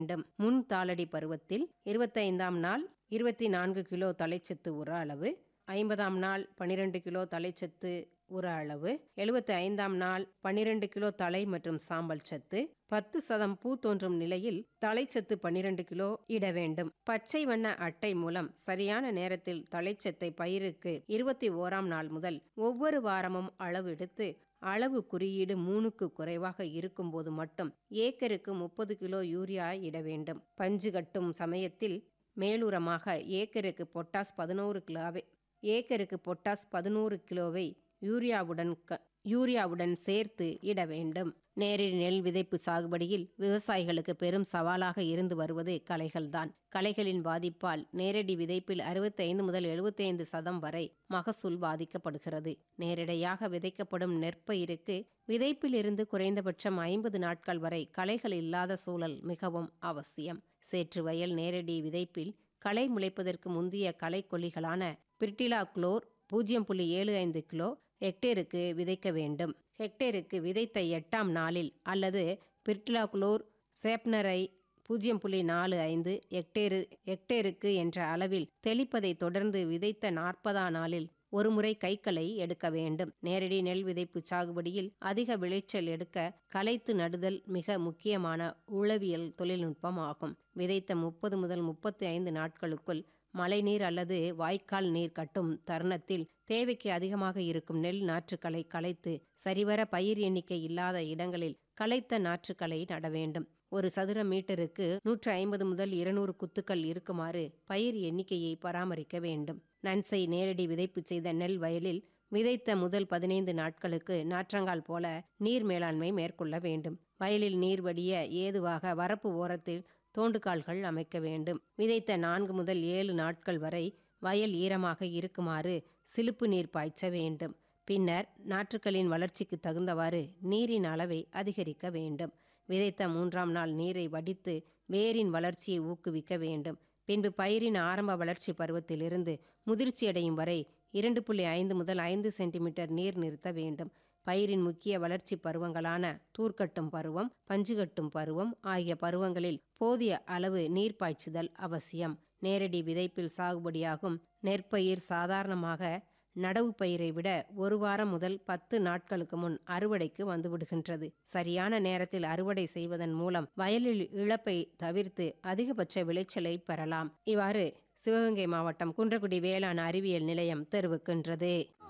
வேண்டும் முன் தாளடி பருவத்தில் இருபத்தைந்தாம் நாள் இருபத்தி நான்கு கிலோ தலைச்சத்து உர அளவு ஐம்பதாம் நாள் பன்னிரெண்டு கிலோ தலைச்சத்து உர அளவு எழுபத்தி ஐந்தாம் நாள் பன்னிரெண்டு கிலோ தலை மற்றும் சாம்பல் சத்து பத்து சதம் பூ தோன்றும் நிலையில் தலைச்சத்து பன்னிரெண்டு கிலோ இட வேண்டும் பச்சை வண்ண அட்டை மூலம் சரியான நேரத்தில் தலைச்சத்தை பயிருக்கு இருபத்தி ஓராம் நாள் முதல் ஒவ்வொரு வாரமும் அளவு எடுத்து அளவு குறியீடு மூணுக்கு குறைவாக இருக்கும்போது மட்டும் ஏக்கருக்கு முப்பது கிலோ யூரியா இட வேண்டும் பஞ்சு கட்டும் சமயத்தில் மேலுரமாக ஏக்கருக்கு பொட்டாஸ் பதினோரு கிலோவை ஏக்கருக்கு பொட்டாஸ் பதினோரு கிலோவை யூரியாவுடன் க யூரியாவுடன் சேர்த்து இட வேண்டும் நேரடி நெல் விதைப்பு சாகுபடியில் விவசாயிகளுக்கு பெரும் சவாலாக இருந்து வருவது களைகள்தான் களைகளின் பாதிப்பால் நேரடி விதைப்பில் அறுபத்தைந்து முதல் எழுபத்தைந்து சதம் வரை மகசூல் பாதிக்கப்படுகிறது நேரடியாக விதைக்கப்படும் நெற்பயிருக்கு விதைப்பிலிருந்து குறைந்தபட்சம் ஐம்பது நாட்கள் வரை களைகள் இல்லாத சூழல் மிகவும் அவசியம் சேற்று வயல் நேரடி விதைப்பில் களை முளைப்பதற்கு முந்தைய களைக்கொல்லிகளான பிரிட்டிலா குளோர் பூஜ்ஜியம் புள்ளி ஏழு ஐந்து கிலோ ஹெக்டேருக்கு விதைக்க வேண்டும் ஹெக்டேருக்கு விதைத்த எட்டாம் நாளில் அல்லது பிரிட்டிலாகுளோர் சேப்னரை பூஜ்ஜியம் புள்ளி நாலு ஐந்து ஹெக்டேரு ஹெக்டேருக்கு என்ற அளவில் தெளிப்பதை தொடர்ந்து விதைத்த நாற்பதாம் நாளில் ஒருமுறை கைகளை எடுக்க வேண்டும் நேரடி நெல் விதைப்பு சாகுபடியில் அதிக விளைச்சல் எடுக்க களைத்து நடுதல் மிக முக்கியமான உளவியல் தொழில்நுட்பம் ஆகும் விதைத்த முப்பது முதல் முப்பத்தி ஐந்து நாட்களுக்குள் மழைநீர் அல்லது வாய்க்கால் நீர் கட்டும் தருணத்தில் தேவைக்கு அதிகமாக இருக்கும் நெல் நாற்றுக்களை களைத்து சரிவர பயிர் எண்ணிக்கை இல்லாத இடங்களில் களைத்த நாற்றுக்களை நட வேண்டும் ஒரு சதுர மீட்டருக்கு நூற்று ஐம்பது முதல் இருநூறு குத்துக்கள் இருக்குமாறு பயிர் எண்ணிக்கையை பராமரிக்க வேண்டும் நன்சை நேரடி விதைப்பு செய்த நெல் வயலில் விதைத்த முதல் பதினைந்து நாட்களுக்கு நாற்றங்கால் போல நீர் மேலாண்மை மேற்கொள்ள வேண்டும் வயலில் நீர் வடிய ஏதுவாக வரப்பு ஓரத்தில் தோண்டுகால்கள் அமைக்க வேண்டும் விதைத்த நான்கு முதல் ஏழு நாட்கள் வரை வயல் ஈரமாக இருக்குமாறு சிலுப்பு நீர் பாய்ச்ச வேண்டும் பின்னர் நாற்றுக்களின் வளர்ச்சிக்கு தகுந்தவாறு நீரின் அளவை அதிகரிக்க வேண்டும் விதைத்த மூன்றாம் நாள் நீரை வடித்து வேரின் வளர்ச்சியை ஊக்குவிக்க வேண்டும் பின்பு பயிரின் ஆரம்ப வளர்ச்சி பருவத்திலிருந்து முதிர்ச்சியடையும் வரை இரண்டு புள்ளி ஐந்து முதல் ஐந்து சென்டிமீட்டர் நீர் நிறுத்த வேண்டும் பயிரின் முக்கிய வளர்ச்சி பருவங்களான தூர்க்கட்டும் பருவம் பஞ்சுகட்டும் பருவம் ஆகிய பருவங்களில் போதிய அளவு நீர் பாய்ச்சுதல் அவசியம் நேரடி விதைப்பில் சாகுபடியாகும் நெற்பயிர் சாதாரணமாக நடவு பயிரை விட ஒரு வாரம் முதல் பத்து நாட்களுக்கு முன் அறுவடைக்கு வந்துவிடுகின்றது சரியான நேரத்தில் அறுவடை செய்வதன் மூலம் வயலில் இழப்பை தவிர்த்து அதிகபட்ச விளைச்சலை பெறலாம் இவ்வாறு சிவகங்கை மாவட்டம் குன்றக்குடி வேளாண் அறிவியல் நிலையம் தெரிவிக்கின்றது